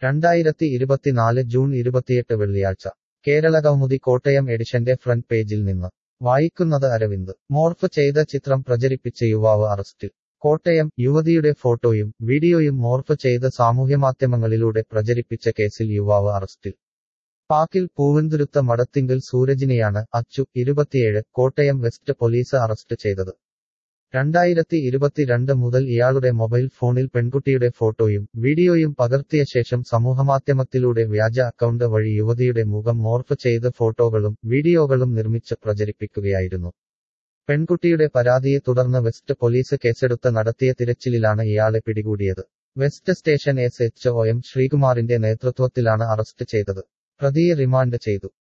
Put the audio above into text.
രണ്ടായിരത്തി ഇരുപത്തിനാല് ജൂൺ ഇരുപത്തിയെട്ട് വെള്ളിയാഴ്ച കേരള കൗമുദി കോട്ടയം എഡിഷന്റെ ഫ്രണ്ട് പേജിൽ നിന്ന് വായിക്കുന്നത് അരവിന്ദ് മോർഫ് ചെയ്ത ചിത്രം പ്രചരിപ്പിച്ച യുവാവ് അറസ്റ്റിൽ കോട്ടയം യുവതിയുടെ ഫോട്ടോയും വീഡിയോയും മോർഫ് ചെയ്ത് സാമൂഹ്യമാധ്യമങ്ങളിലൂടെ പ്രചരിപ്പിച്ച കേസിൽ യുവാവ് അറസ്റ്റിൽ പാക്കിൽ പൂവന്തുരുത്ത മടത്തിങ്കൽ സൂരജിനെയാണ് അച്ചു ഇരുപത്തിയേഴ് കോട്ടയം വെസ്റ്റ് പോലീസ് അറസ്റ്റ് ചെയ്തത് രണ്ടായിരത്തി ഇരുപത്തിരണ്ട് മുതൽ ഇയാളുടെ മൊബൈൽ ഫോണിൽ പെൺകുട്ടിയുടെ ഫോട്ടോയും വീഡിയോയും പകർത്തിയ ശേഷം സമൂഹമാധ്യമത്തിലൂടെ വ്യാജ അക്കൗണ്ട് വഴി യുവതിയുടെ മുഖം മോർഫ് ചെയ്ത് ഫോട്ടോകളും വീഡിയോകളും നിർമ്മിച്ച് പ്രചരിപ്പിക്കുകയായിരുന്നു പെൺകുട്ടിയുടെ പരാതിയെ തുടർന്ന് വെസ്റ്റ് പോലീസ് കേസെടുത്ത് നടത്തിയ തിരച്ചിലിലാണ് ഇയാളെ പിടികൂടിയത് west station S H O M ശ്രീകുമാറിന്റെ നേതൃത്വത്തിലാണ് അറസ്റ്റ് ചെയ്തത് പ്രതിയെ റിമാൻഡ് ചെയ്തു